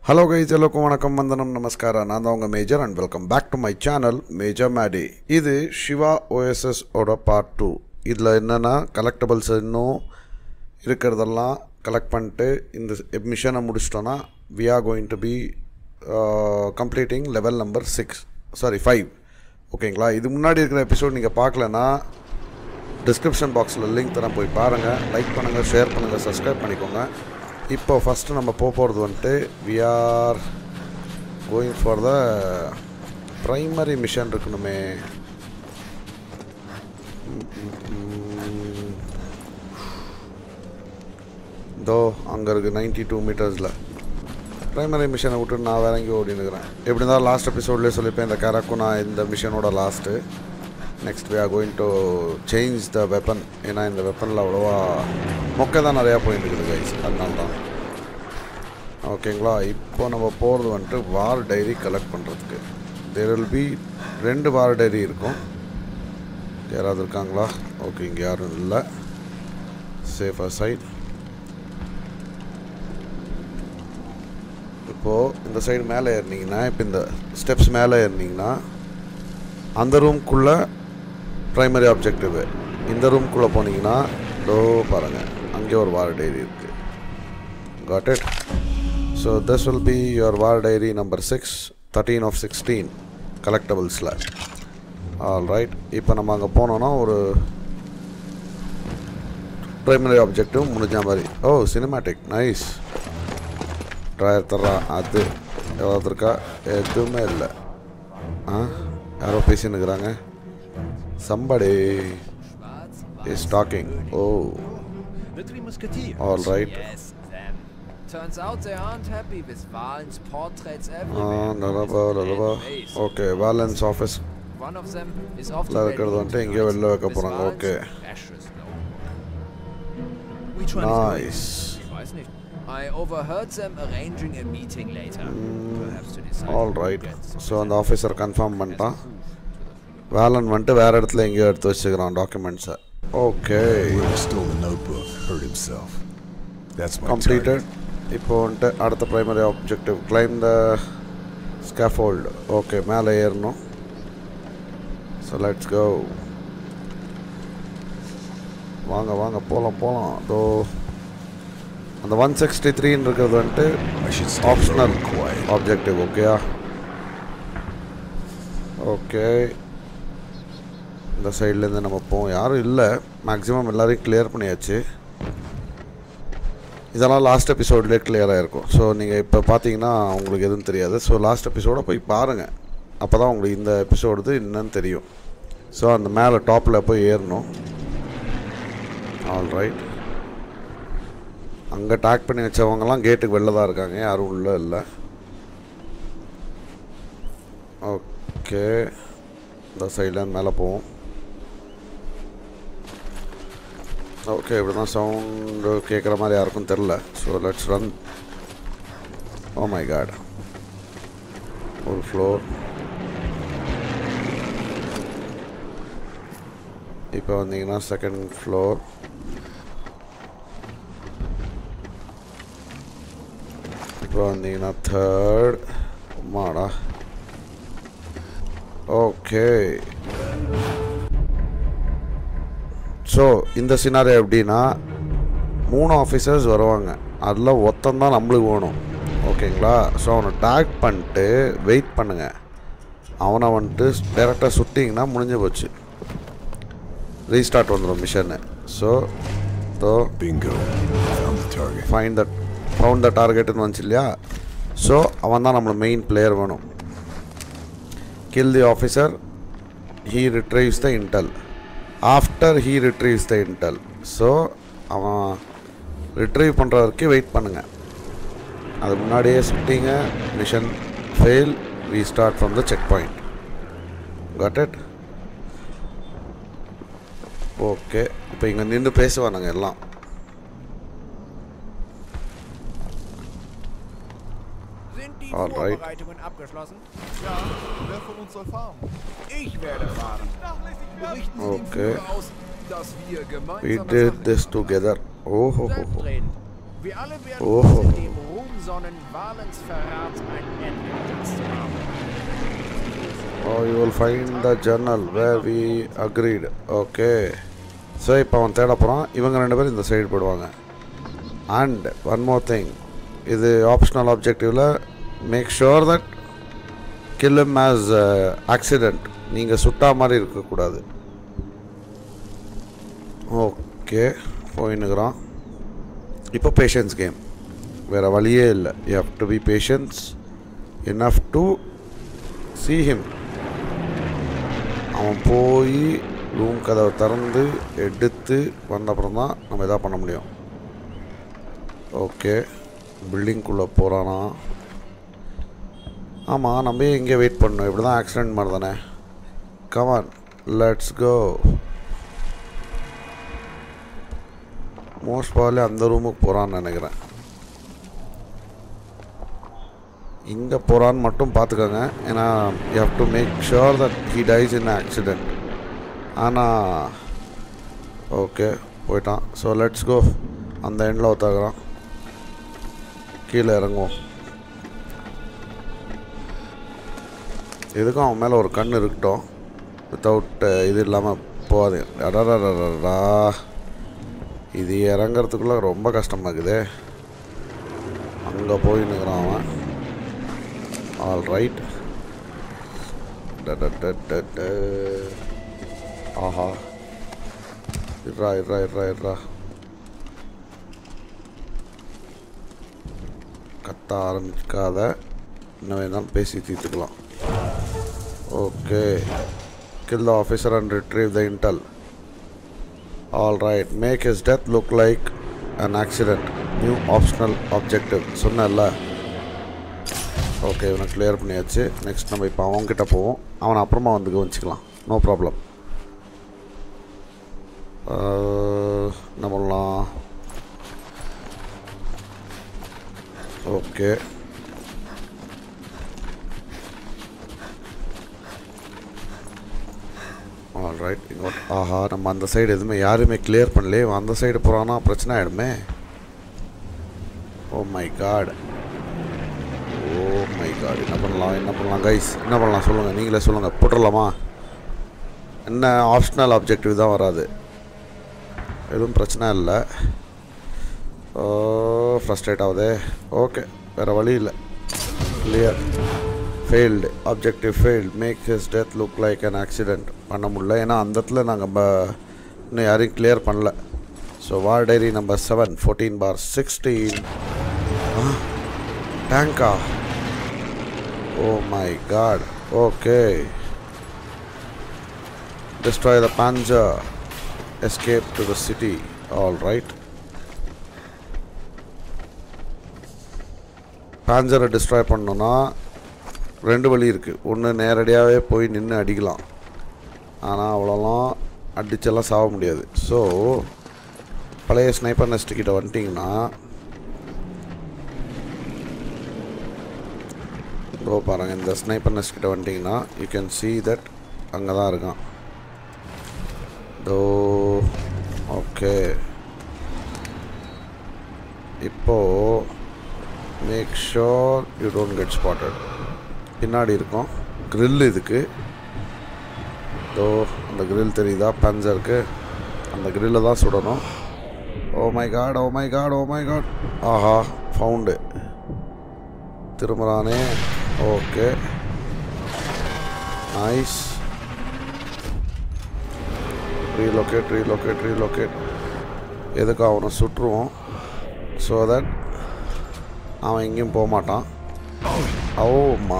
Hello guys எல்லோருக்கும் வணக்கம் வந்தனம் நமஸ்காரா நான் தான் உங்கள் Major and welcome back to my channel Major Maddy இது சிவா ஓஎஸ்எஸ் ஓட பார்ட் டூ இதில் என்னென்னா கலெக்டபிள்ஸ் இன்னும் இருக்கிறதெல்லாம் கலெக்ட் பண்ணிட்டு இந்த மிஷனை முடிச்சிட்டோன்னா we are going to be completing level number six sorry five ஓகேங்களா இது முன்னாடி இருக்கிற எபிசோட் நீங்கள் பார்க்கலன்னா டிஸ்கிரிப்ஷன் பாக்ஸில் லிங்க் தரேன் போய் பாருங்கள் லைக் பண்ணுங்கள் ஷேர் பண்ணுங்கள் சப்ஸ்கிரைப் பண்ணிக்கோங்க இப்போ ஃபஸ்ட்டு நம்ம போக போகிறது வந்துட்டு we are going for the primary mission இருக்கணுமே தோ அங்கே இருக்குது நைன்டி டூ மீட்டர்ஸில் ப்ரைமரி மிஷனை விட்டு நான் வேற எங்கேயும் ஓடி நிற்கிறேன் எப்படி இருந்தாலும் லாஸ்ட் எபிசோட்லேயே சொல்லியிருப்பேன் இந்த கேரக்கும் நான் இந்த மிஷனோட last next we are going to change the weapon ஏன்னா இந்த வெப்பனில் அவ்வளோவா மொக்கை தான் நிறையா போயிட்டு இருக்குது கைஸ் அதனால தான் ஓகேங்களா இப்போ நம்ம போகிறது வந்துட்டு வார் டைரி கலெக்ட் பண்ணுறதுக்கு தேர் வில் பி ரெண்டு வார் டைரி இருக்கும் யாராவது இருக்காங்களா ஓகே இங்கே யாரும் இல்லை சேஃபாக சைட் இப்போது இந்த சைடு மேலே ஏறினீங்கன்னா இப்போ இந்த ஸ்டெப்ஸ் மேலே ஏறினீங்கன்னா அந்த ரூம்குள்ளே ப்ரைமரி ஆப்ஜெக்டிவ் இந்த ரூம்குள்ளே போனீங்கன்னா டோ பாருங்கள் அங்கே ஒரு வார் டைரி இருக்குது got it so this will be your war diary number six thirteen of sixteen கலெக்டபிள்ஸில் ஆல் ரைட் இப்போ நம்ம அங்கே போனோன்னா ஒரு ப்ரைமரி ஆப்ஜெக்டிவ் முடிஞ்ச மாதிரி ஓ சினிமேட்டிக் நைஸ் ட்ராயர் தர்றா அது ஏதாவது இருக்கா எதுவுமே இல்லை ஆ யாரோ பேசினுக்கிறாங்க somebody is talking oh The Three Musketeers. All right Yes, them. Turns out they aren't happy with Walen's portraits ஆ everywhere. நல்லபா நல்லபா okay Walen's office One of them is off உள்ள இருக்கிறது வந்துட்டு எங்கேயோ வெளில வைக்க போகிறாங்க okay Precious no. Which one is going? Nice Ich weiß nicht. I overheard them arranging a meeting later. Perhaps to decide all who right gets so அந்த officer confirm பண்ணிட்டான் Walen வந்துட்டு வேறு இடத்துல எங்கேயோ எடுத்து வச்சுக்கிறான் டாக்குமெண்ட்ஸை okay Whoever stole the notebook hurt himself. That's my completed target. இப்போ வந்துட்டு அடுத்த primary objective claim the scaffold okay மேலே ஏறணும் ஸோ லெட்ஸ் கோ வாங்க வாங்க போகலாம் போகலாம் அதோ அந்த ஒன் சிக்ஸ்டி த்ரீன்னு இருக்கிறது வந்துட்டு I should stay low optional and quiet. Objective ஓகேயா ஓகே இந்த சைட்லேருந்து நம்ம போவோம் யாரும் இல்லை மேக்ஸிமம் எல்லாரையும் கிளியர் பண்ணியாச்சு இதெல்லாம் லாஸ்ட் எபிசோட்லேயே கிளியர் ஆகிருக்கும் ஸோ நீங்கள் இப்போ பார்த்தீங்கன்னா உங்களுக்கு எதுவும் தெரியாது ஸோ லாஸ்ட் எபிசோட போய் பாருங்கள் அப்போ தான் உங்களுக்கு இந்த எபிசோடு என்னன்னு தெரியும் ஸோ அந்த மேலே டாப்பில் போய் ஏறணும் ஆல் ரைட் அங்கே டேக் பண்ணி வச்சவங்கலாம் கேட்டுக்கு வெளில தான் இருக்காங்க யாரும் உள்ளே இல்லை ஓகே இந்த சைடில் மேலே போவோம் ஓகே இப்படி தான் சவுண்டு கேட்குற மாதிரி யாருக்கும் தெரில so let's run oh my god ஒரு ஃப்ளோர் இப்போ வந்தீங்கன்னா செகண்ட் ஃப்ளோர் இப்போ வந்தீங்கன்னா தேர்ட் மாடா ஓகே ஸோ இந்த சினாரி எப்படின்னா மூணு ஆஃபீஸர்ஸ் வருவாங்க அதில் ஒருத்தன் தான் நம்மளுக்கு வேணும் ஓகேங்களா ஸோ அவனை டேக் பண்ணிட்டு வெயிட் பண்ணுங்கள் அவனை வந்துட்டு டேரெக்டாக சுட்டிங்கன்னா முடிஞ்சு போச்சு ரீஸ்டார்ட் வந்துடும் மிஷனு ஸோ தோ Bingo. Found the target. Find the found the டார்கெட்னு வந்துச்சு இல்லையா ஸோ அவன் தான் நம்மளோட மெயின் பிளேயர் வேணும் kill the officer he retrieves the intel after he retrieves the intel so அவன் ரிட்ரைவ் பண்ணுற வரைக்கும் வெயிட் பண்ணுங்கள் அது முன்னாடியே சுட்டிங்க mission fail restart from the checkpoint cut it okay இப்போ இங்கே நின்று பேசுவானுங்க எல்லாம் Sind die Alright. Vorbereitungen abgeschlossen? Ja, wer von uns soll fahren? Ich werde fahren. Berichten Sie Okay. dem Führer aus, dass wir We gemeinsame did Sache this gemacht together. Oh, ho, ho, ho. Selbstredend. Wir alle werden Oh. uns in dem Ruhm unbesonnen Valens Verrat ein Ende gesetzt zu haben. Oh, you will find the journal where we agreed. Okay. So இப்போ அவன் தேட போகிறான் இவங்க ரெண்டு பேரும் இந்த side போயிடுவாங்க and one more thing இது ஆப்ஷனல் ஆப்ஜெக்டிவில் make sure that kill him as accident நீங்கள் சுட்டா மாதிரி இருக்கக்கூடாது ஓகே போயின்னுக்குறான் இப்போ பேஷன்ஸ் கேம் வேறு வழியே இல்லை you have to be patience enough to see him அவன் போய் ரூம் கதவை திறந்து எடுத்து வந்த அப்புறம் தான் நம்ம எதாவது பண்ண முடியும் ஓகே பில்டிங்குள்ளே போகிறானா ஆமாம் நம்ம ஏன் இங்கே வெயிட் பண்ணோம் இப்படி தான் ஆக்சிடென்ட் மாதிரி தானே come on let's go most probably அந்த ரூமுக்கு போகிறான்னு நினைக்கிறேன் இங்கே போகிறான்னு மட்டும் பார்த்துக்கோங்க ஏன்னா you have to make sure that he dies in accident ஆனால் ஓகே போயிட்டான் ஸோ லெட்ஸ் கோ அந்த எண்டில் ஒத்தாக்குறான் கீழே இறங்குவோம் எதுக்கும் அவன் மேலே ஒரு கண் இருக்கட்டும் வித்தவுட் இது இல்லாமல் போகாது அடடா இது இறங்குறதுக்குள்ளே ரொம்ப கஷ்டமாக இருக்குதே அங்கே போய் நிற்கிறான் அவன் ஆல் ரைட் ஆஹா இருறா இருறா இருறா இருறா கத்த ஆரம்பிக்காத என்ன வேணாலும் பேசி தீர்த்துக்கலாம் okay kill the officer and retrieve the intel all right make his death look like an accident new optional objective சொன்னேன்ல ஓகே இவனை கிளியர் பண்ணியாச்சு நெக்ஸ்ட் நம்ம இப்போ அவன்கிட்ட போவோம் அவனை அப்புறமா வந்து கவனிச்சிக்கலாம் நோ ப்ராப்ளம் என்ன பண்ணலாம் ஓகே ஆல் ரைட் இங்கே ஆஹா நம்ம அந்த சைடு எதுவுமே யாருமே கிளியர் பண்ணலையே இவன் அந்த சைடு போகிறான்னா பிரச்சனை ஆகிடுமே oh my God oh my god என்ன பண்ணலாம் என்ன பண்ணலாம் கைஸ் என்ன பண்ணலாம் சொல்லுங்கள் நீங்களே சொல்லுங்கள் போட்டுடலாமா என்ன ஆப்ஷனல் ஆப்ஜெக்டிவ் தான் வராது எதுவும் பிரச்சனை இல்லை ஃப்ரஸ்ட்ரேட் ஆகுதே ஓகே வேறு வழி இல்லை clear failed objective failed make his death look like an accident பண்ண முடியல ஏன்னா அந்த இடத்துல நாங்கள் ப இன்னும் யாரையும் கிளியர் பண்ணல so war diary number seven fourteen for sixteen டேங்கா oh my god okay destroy the Panzer, escape to the city. All right. பாஞ்சரை டிஸ்ட்ராய் பண்ணோன்னா ரெண்டு வழி இருக்குது ஒன்று நேரடியாகவே போய் நின்று அடிக்கலாம் ஆனால் அவ்வளோலாம் அடிச்செல்லாம் சாக முடியாது ஸோ பழைய ஸ்னைப்பர் நெஸ்ட் கிட்ட வந்துட்டிங்கன்னா இதோ பாருங்கள் இந்த ஸ்னைப்பர் நெஸ்ட் கிட்ட வந்துட்டிங்கன்னா யூ கேன் see தட் அங்கே தான் இருக்கான் தோ ஓகே இப்போ make sure you don't get spotted பின்னாடி இருக்கும் grill இதுக்கு தோ அந்த grill தெரியுதா பஞ்சருக்கு அந்த grill தான் சுடணும் oh my God oh my God oh my god ஆஹா ஃபவுண்டு திரும்புகிறானே okay nice relocate relocate relocate எதுக்கு அவனை சுற்றுவோம் ஸோ தட் அவன் எங்கேயும் போக மாட்டான் ஓமா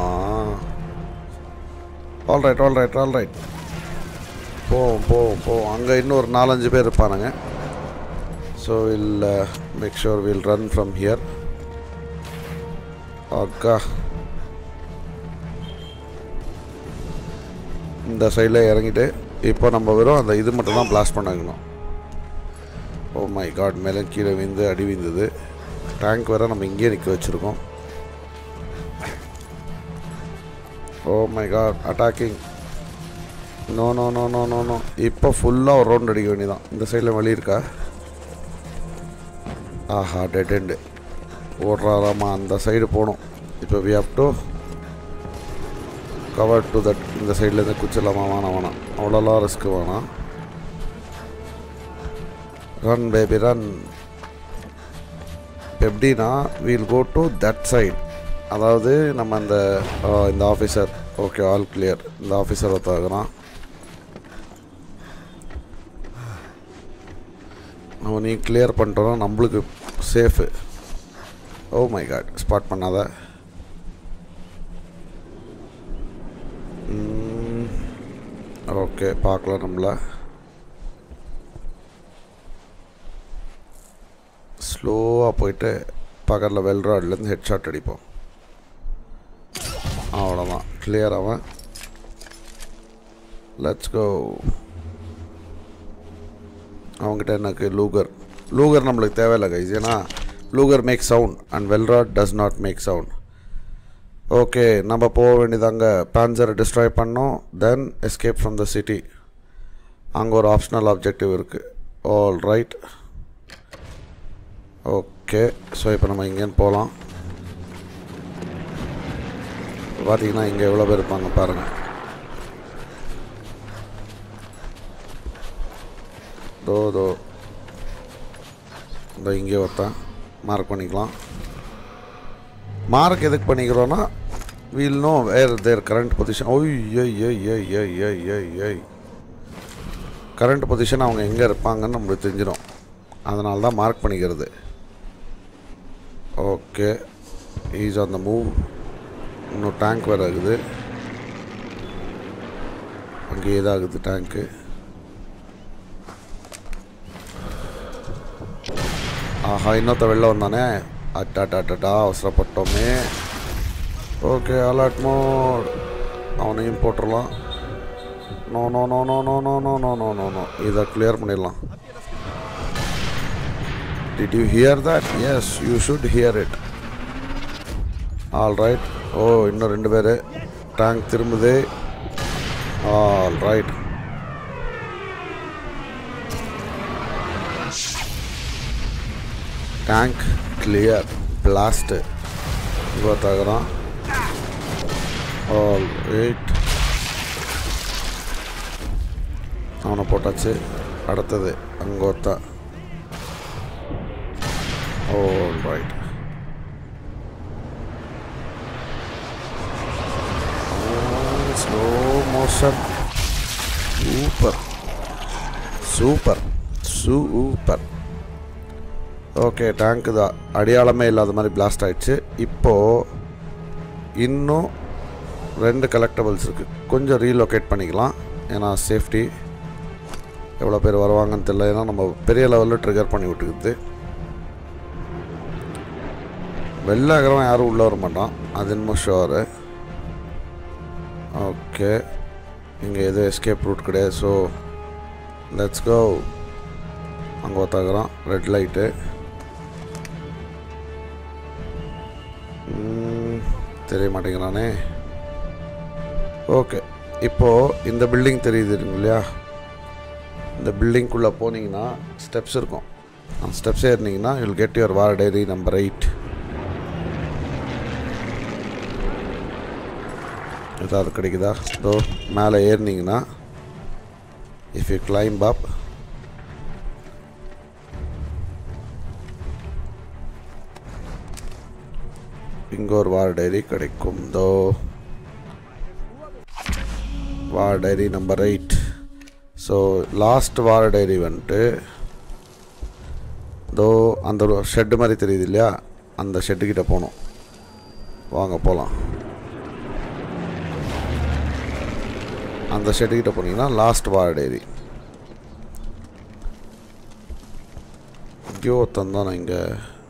all right all right all right போவோம் போவோம் போவோம் அங்கே இன்னும் ஒரு நாலஞ்சு பேர் இருப்பானுங்க so we'll make sure we'll run from here அக்கா இந்த சைடில் இறங்கிட்டு இப்போ நம்ம வெறும் அந்த இது மட்டும் தான் பிளாஸ்ட் பண்ண வைக்கணும் ஓ மை காட் மேலே கீழே விழுந்து அடி விழுந்தது டேங்க் வேறு நம்ம இங்கேயே நிற்க வச்சுருக்கோம் oh my god attacking no no no no no no இப்போ ஃபுல்லாக ஒரு ரவுண்ட் அடிக்க வேண்டியதான் இந்த சைடில் வழி இருக்கா ஆஹா டெட் எண்டு ஓடுறாராமா அந்த சைடு போகணும் இப்போ we have to cover to that இந்த சைட்லேருந்து குச்சிடலாமா வேணாம் வேணாம் அவ்வளோலாம் ரிஸ்க் வேணாம் ரன் பேபி ரன் இப்போ எப்படின்னா we'll go to that side அதாவது நம்ம அந்த ஆ, இந்த ஆஃபீஸர் ஓகே ஆல் கிளியர் இந்த ஆஃபீஸர் ஒருத்தாகிறான் அவனையும் கிளியர் பண்ணிட்டோன்னா நம்மளுக்கு safe oh my god spot பண்ணாத ஓகே பார்க்கலாம் நம்மள ஸ்லோவாக போயிட்டு பக்கத்தில் வெல்ராட்லேருந்து ஹெட் ஷாட் அடிப்போம் அவ்வளோதான் கிளியர் அவன் லெட்ஸ் கோ அவங்ககிட்ட எனக்கு லூகர் லூகர் நம்மளுக்கு தேவையில்லை கைஸ் ஏன்னா Luger make sound and Welrod does not make sound okay நம்ம போக வேண்டியதாங்க பேன்சரை டிஸ்ட்ராய் பண்ணோம் then escape from the city அங்கே ஒரு ஆப்ஷனல் ஆப்ஜெக்டிவ் இருக்குது ஆல் ரைட் ஓகே ஸோ இப்போ நம்ம இங்கேன்னு போகலாம் பார்த்தீங்கன்னா இங்கே எவ்வளோ பேர் இருப்பாங்க பாருங்கள் தோ தோ இந்த இங்கே ஒருத்தன் மார்க் பண்ணிக்கலாம் மார்க் எதுக்கு பண்ணிக்கிறோன்னா we'll know where their current position ஓய் ஏய் ஏய் ஏய் ஏய் ஏய் ஏய் ஏய் கரண்ட் பொசிஷன் அவங்க எங்கே இருப்பாங்கன்னு நம்மளுக்கு தெரிஞ்சிடும் அதனால தான் மார்க் பண்ணிக்கிறது okay is on the move இன்னும் டேங்க் வேறு இருக்குது அங்கேயே தான் ஆகுது டேங்க்கு ஆஹா இன்னொருத்த வெளில வந்தானே அட்டாட்டாட்டா அவசரப்பட்டோமே ஓகே அலர்ட் மோட் அவனையும் போட்டுடலாம் no no no no no no no no no no no இதை கிளியர் பண்ணிடலாம் did you hear that yes you should hear it all right ஓ இன்னும் ரெண்டு பேர் டேங்க் திரும்புது all right tank clear blast இவ்வளோத்தாகிறான் ஆல் ரைட் அவனை போட்டாச்சு அடுத்தது அங்கோத்தா all right slow motion super super super okay டேங்க்கு தான் அடையாளமே இல்லாத மாதிரி பிளாஸ்ட் ஆயிடுச்சு இப்போது இன்னும் ரெண்டு கலெக்டபிள்ஸ் இருக்குது கொஞ்சம் ரீலொகேட் பண்ணிக்கலாம் ஏன்னா சேஃப்டி எவ்வளோ பேர் வருவாங்கன்னு தெரியல ஏன்னா நம்ம பெரிய லெவலில் ட்ரிகர் பண்ணி விட்டுக்குது வெளில இருக்கிறவன் யாரும் உள்ளே வர மாட்டான் அது என்னமோ ஷுவரு ஓகே இங்கே எதுவும் எஸ்கேப் ரூட் கிடையாது ஸோ லெட்ஸ் கோ அங்கே ஒருத்தாக்குறான் ரெட் லைட்டு தெரிய மாட்டேங்கிறானே ஓகே இப்போது இந்த பில்டிங் தெரியுது இல்லையா இந்த பில்டிங்குள்ளே போனீங்கன்னா ஸ்டெப்ஸ் இருக்கும் அந்த ஸ்டெப்ஸ் ஏறினீங்கன்னா you'll get your war diary number eight ஏதாவது கிடைக்குதா இதோ மேலே ஏறினீங்கன்னா இஃப் யூ கிளைம்ப் அப் இங்கே ஒரு வார் டைரி கிடைக்கும் தோ war diary number eight so last war diary வந்துட்டு தோ அந்த ஷெட்டு மாதிரி தெரியுது இல்லையா அந்த ஷெட்டுக்கிட்ட போகணும் வாங்க போகலாம் அந்த ஷெட்டுக்கிட்ட போனீங்கன்னா லாஸ்ட் வார் டைரி எங்கேயோ ஒருத்தன் தான் இங்கே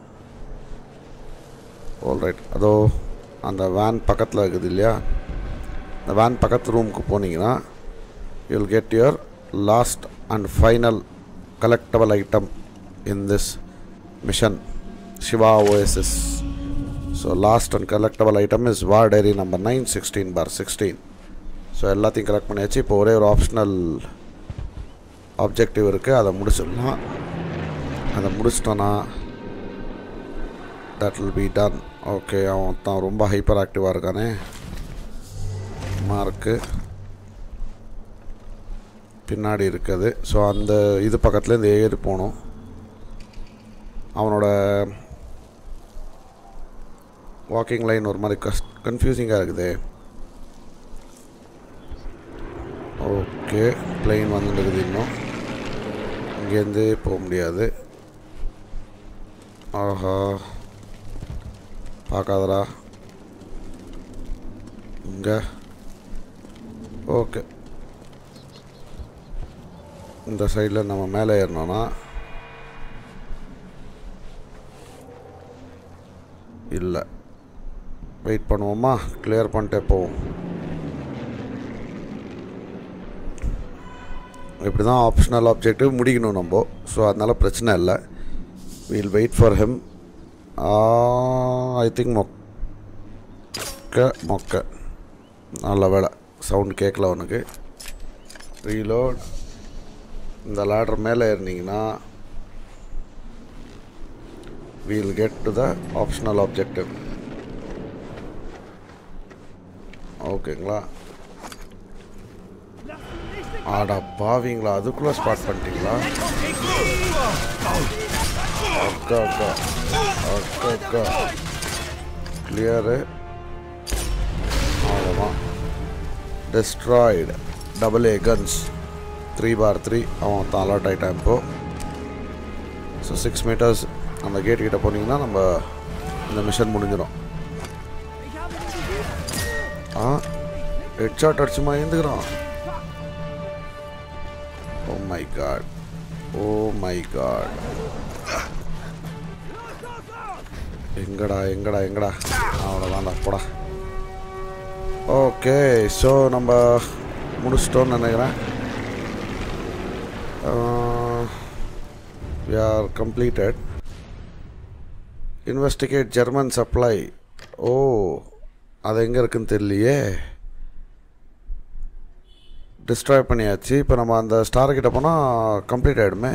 ஆல்ரைட் அதோ அந்த வேன் பக்கத்தில் இருக்குது இல்லையா அந்த வேன் பக்கத்து ரூமுக்கு போனீங்கன்னா you'll get your last and final collectible item in this mission Shiva OSS so last and collectible item is war diary number nine sixteen for sixteen so எல்லாத்தையும் கலெக்ட் பண்ணியாச்சு இப்போ ஒரே ஒரு ஆப்ஷனல் ஆப்ஜெக்டிவ் இருக்குது அதை முடிச்சிடலாம் அதை முடிச்சிட்டோன்னா that will be done okay அவன் தான் ரொம்ப ஹைப்பர் ஆக்டிவாக இருக்கானே மார்க்கு பின்னாடி இருக்குது ஸோ அந்த இது பக்கத்துலேருந்து ஏறி போகணும் அவனோட வாக்கிங் லைன் ஒரு மாதிரி கஸ் கன்ஃபியூசிங்காக இருக்குது ஓகே பிளெயின் வந்துருக்குது இன்னும் இங்கேருந்து போக முடியாது ஆஹா பார்க்காதடா இங்கே ஓகே இந்த சைடில் நம்ம மேலே ஏறினோன்னா இல்லை வெயிட் பண்ணுவோமா கிளியர் பண்ணிட்டே போவோம் இப்படி தான் ஆப்ஷனல் ஆப்ஜெக்டிவ் முடிக்கணும் நம்ம ஸோ அதனால் பிரச்சனை இல்லை we'll wait for him I think மொக்க மொக்க நல்ல வேலை சவுண்ட் கேட்கல உனக்கு ரீலோட் இந்த லேடர் மேலே ஏறினீங்கன்னா we'll get to the optional objective ஓகேங்களா ஆடா பாவீங்களா அதுக்குள்ளே ஸ்பாட் பண்ணிட்டீங்களா அக்கா அக்கா அக்கா அக்கா கிளியரு அவ்வளோதான் destroyed double A guns three for three அவன் தான் அலர்ட் ஆகிட்டான் இப்போ ஸோ சிக்ஸ் மீட்டர்ஸ் அந்த கேட் கிட்ட போனீங்கன்னா நம்ம இந்த மிஷன் முடிஞ்சிடும் ஆ ஹெட் ஷாட் அடிச்சுமா எழுந்துக்கிறான் oh my God oh my God எங்கடா எங்கடா எங்கடா அவ்வளோதான்டா போடா ஓகே ஸோ நம்ம முடிச்சிட்டோம்னு நினைக்கிறேன் we are completed investigate German supply ஓ அது எங்கே இருக்குன்னு தெரியலையே டிஸ்ட்ராய் பண்ணியாச்சு இப்போ நம்ம அந்த ஸ்டார் கிட்ட போனால் கம்ப்ளீட் ஆகிடுமே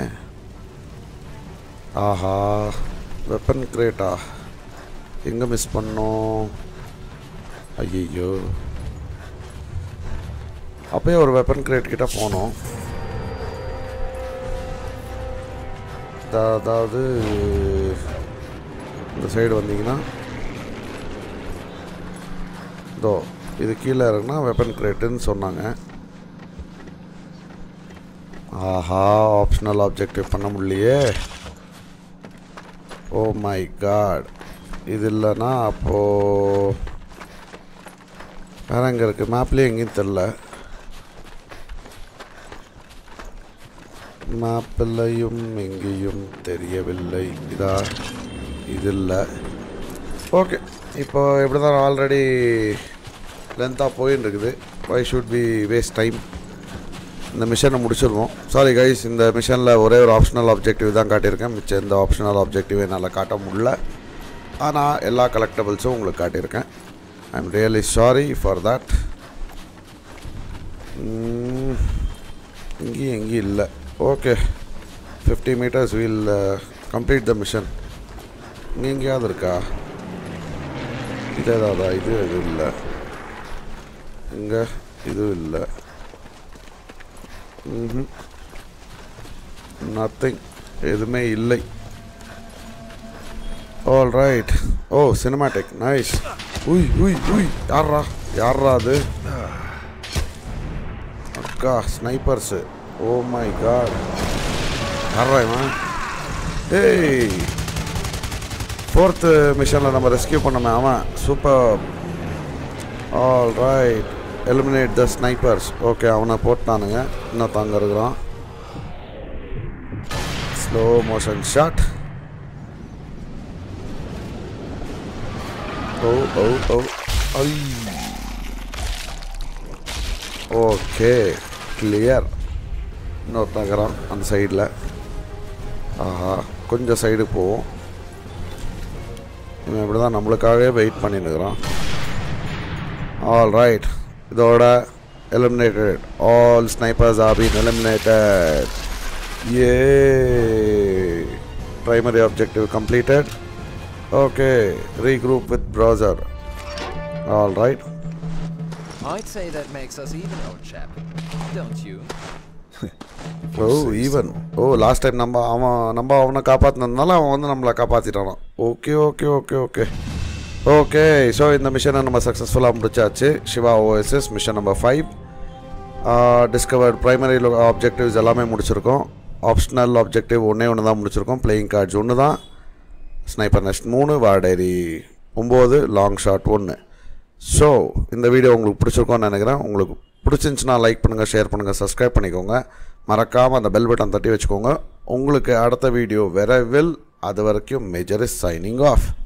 ஆஹா வெப்பன் கிரேட்டா எங்கே மிஸ் பண்ணோம் ஐயோ அப்போயே ஒரு வெப்பன் கிரேட் கிட்ட போனோம் அதாவது இந்த சைடு வந்தீங்கன்னா இதோ இது கீழே இருக்குன்னா வெப்பன் கிரேட்டுன்னு சொன்னாங்க ஆஹா ஆப்ஷனல் ஆப்ஜெக்டிவ் பண்ண முடியலையே ஓ மை காட் இது இல்லைன்னா அப்போது வேற எங்கே இருக்குது மேப்லேயே எங்கேயும் தெரில மேப்பிலையும் எங்கேயும் தெரியவில்லை இதா இது இல்லை ஓகே இப்போ எப்படி தான் ஆல்ரெடி லென்த்தாக போயின்னு இருக்குது why should be waste time இந்த மிஷனை முடிச்சிருவோம் சாரி கைஸ் இந்த மிஷனில் ஒரே ஒரு ஆப்ஷனல் ஆப்ஜெக்டிவ் தான் காட்டியிருக்கேன் மிச்சம் இந்த ஆப்ஷனல் ஆப்ஜெக்டிவ் என்னால் காட்ட முடியல ஆனால் எல்லா கலெக்டபிள்ஸும் உங்களுக்கு காட்டியிருக்கேன் I am really sorry for that இங்கேயும் எங்கேயும் இல்லை okay fifty meters we'll complete the mission இங்கே எங்கேயாவது இருக்கா இது ஏதாவதா இது எதுவும் இல்லை இங்கே இதுவும் இல்லை நத்திங் எதுவுமே இல்லை all right oh cinematic nice உய் உய் உய் யாரா யாரா அது அக்கா ஸ்னைப்பர்ஸு ஓ மை காட் யாரா இவன் ஏய் ஃபோர்த்து மிஷனில் நம்ம ரெஸ்கியூ பண்ணோமே அவன் super all right eliminate the snipers okay அவனை போட்டானுங்க இன்னும் தாங்க இருக்கிறான் ஸ்லோ மோஷன் ஷாட் ஓ ஓ ஓ ஐ ஓகே கிளியர் இன்னொருத்தன் இருக்கிறான் அந்த சைடில் ஆஹா கொஞ்சம் சைடு போவோம் இவன் இப்படி தான் நம்மளுக்காகவே வெயிட் பண்ணின்னு இருக்கிறான் ஆல் ரைட் இதோட eliminated all snipers are been eliminated a primary objective completed okay regroup with Brauser all right I'd say that makes us even, old chap. Don't you? Oh even oh last time நம்ம அவன் நம்ம அவனை காப்பாற்றினதுனால அவன் வந்து நம்மளை காப்பாற்றிட்டானான் okay okay okay okay okay so இந்த மிஷனை நம்ம சக்ஸஸ்ஃபுல்லாக முடிச்சாச்சு Shiva OSS mission number five discovered primary objectives எல்லாமே முடிச்சிருக்கோம் ஆப்ஷனல் ஆப்ஜெக்டிவ் ஒன்றே ஒன்று தான் முடிச்சிருக்கோம் பிளேயிங் கார்ட்ஸ் ஒன்று தான் ஸ்னைப்பர் நெஸ்ட் மூணு வார்டைரி ஒம்பது லாங் ஷாட் ஒன்று ஸோ இந்த வீடியோ உங்களுக்கு பிடிச்சிருக்கோன்னு நினைக்கிறேன் உங்களுக்கு பிடிச்சிருந்துச்சுன்னா லைக் பண்ணுங்கள் ஷேர் பண்ணுங்கள் சப்ஸ்கிரைப் பண்ணிக்கோங்க மறக்காமல் அந்த பெல் பட்டன் தட்டி வச்சுக்கோங்க உங்களுக்கு அடுத்த வீடியோ விரைவில் அது வரைக்கும் மேஜர் இஸ் சைனிங் ஆஃப்